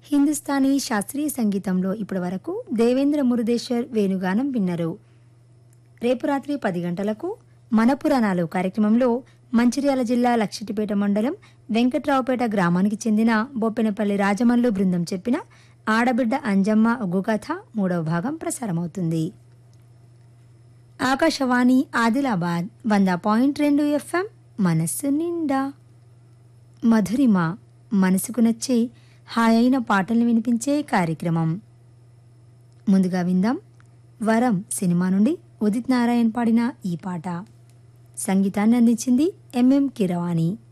హిందుస్థానీ శాస్త్రీయ సంగీతంలో ఇప్పటి వరకు దేవేంద్ర మురుదేశ్వర్ వేణుగానం విన్నరు రేపు రాత్రి పది గంటలకు మన పురాణాలు కార్యక్రమంలో మంచిర్యాల జిల్లా లక్షటిపేట మండలం వెంకట్రావుపేట గ్రామానికి చెందిన బొప్పెనపల్లి రాజమల్లు బృందం చెప్పిన ఆడబిడ్డ అంజమ్మ ఒగ్గు కథ మూడవ భాగం ప్రసారమవుతుంది ఆకాశవాణి ఆదిలాబాద్ వంద పాయింట్ రెండు ఎఫ్ఎం మనస్సు నిండా మధురిమ మనసుకు నచ్చే హాయైన పాటలు వినిపించే కార్యక్రమం ముందుగా విందాం వరం సినిమా నుండి ఉదిత్ నారాయణ్ పాడిన ఈ పాట సంగీతాన్ని అందించింది ఎంఎం కిరవాణి